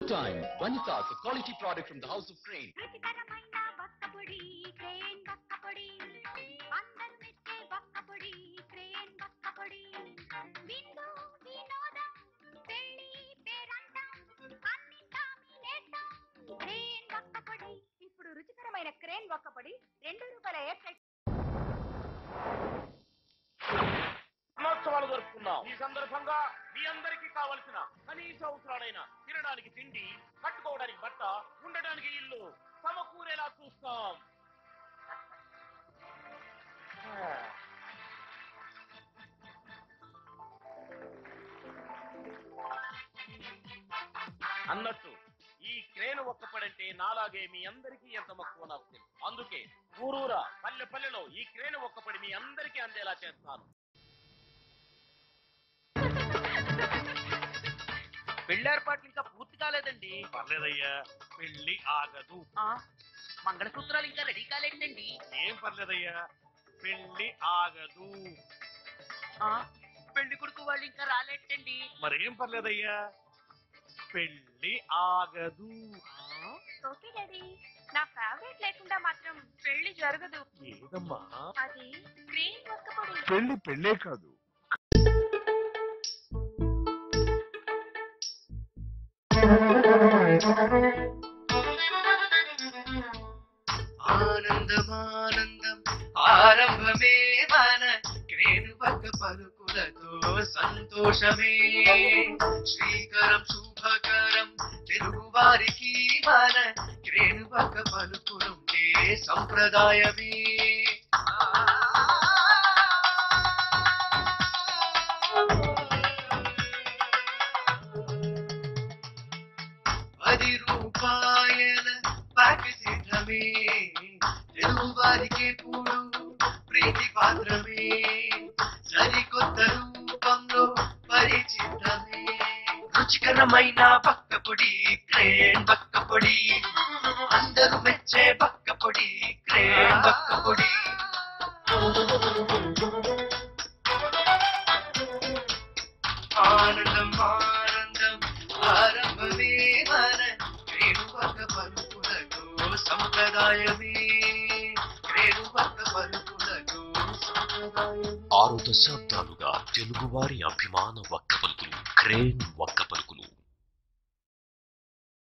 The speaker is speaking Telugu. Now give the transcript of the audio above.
Time, Vanitas, a quality product from the House of Crane. రుచికరమైన బక్కపొడి క్రేన్ బక్కపొడి అందరు మెచ్చే బక్కపొడి క్రేన్ బక్కపొడి విందు వినోదం పెళ్లి పేరంటం అన్నింటా మీ నేస్తం క్రేన్ బక్కపొడి ఇప్పుడు రుచికరమైన క్రేన్ బక్కపొడి రెండు రూపాయల ఎయిర్ దినోత్సవాలు జరుపుకున్నాం ఈ సందర్భంగా మీ అందరికీ కావలసిన కనీస అవసరాలైన తినడానికి తిండి కట్టుకోవడానికి బట్ట ఉండడానికి ఇల్లు సమకూరేలా చూస్తాం అన్నట్టు ఈ క్రేన్ ఒక్కపడంటే నాలాగే మీ అందరికీ ఎంత మక్కువ నాకు తెలుసు అందుకే ఊరూరా పల్లె పల్లెలో ఈ క్రేన్ ఒక్కపడి మీ అందరికీ అందేలా చేస్తాను పెళ్లి ఏర్పాట్లు ఇంకా పూర్తి కాలేదండి పర్లేదయ్యా పెళ్లి ఆగదు ఆ, మంగళసూత్రాలు ఇంకా రెడీ కాలేదండి ఏం పర్లేదయ్యా పెళ్లి ఆగదు ఆ, పెళ్లి కొడుకు వాళ్ళు ఇంకా రాలేటండి మరేం పర్లేదయ్యా పెళ్లి ఆగదు ఓకే డాడీ నా ఫేవరెట్ లేకుండా మాత్రం పెళ్లి జరగదు ఏదమ్మా అది క్రేన్ బక్కపొడి పెళ్లి పెళ్ళే కాదు ఆనందమానందం ఆరంభమే మన క్రేను పక్క పలుకులతో సంతోషమే శ్రీకరం శుభకరం తెలుగు వారికి మన క్రేను పక్క పలుకులుండే సంప్రదాయమే పది రూపాయల ప్యాక్ సిద్ధమే తెలుగు వారికి పూడు ప్రీతి పాత్రమే సరికొత్త రూపంలో పరిచితమే రుచికరమైన పక్కపొడి క్రేన్ పక్కపొడి అందరూ మెచ్చే పక్కపొడి క్రేన్ పక్కపొడి ఆనందం ఆనందం ఆరంభమే మన రేణువక పలుకులకు సంప్రదాయమే రేణువక పలుకులకు సంప్రదాయమే ఆరు దశాబ్దాలుగా తెలుగువారి అభిమాన వక్క పలుకులు క్రేన్ వక్క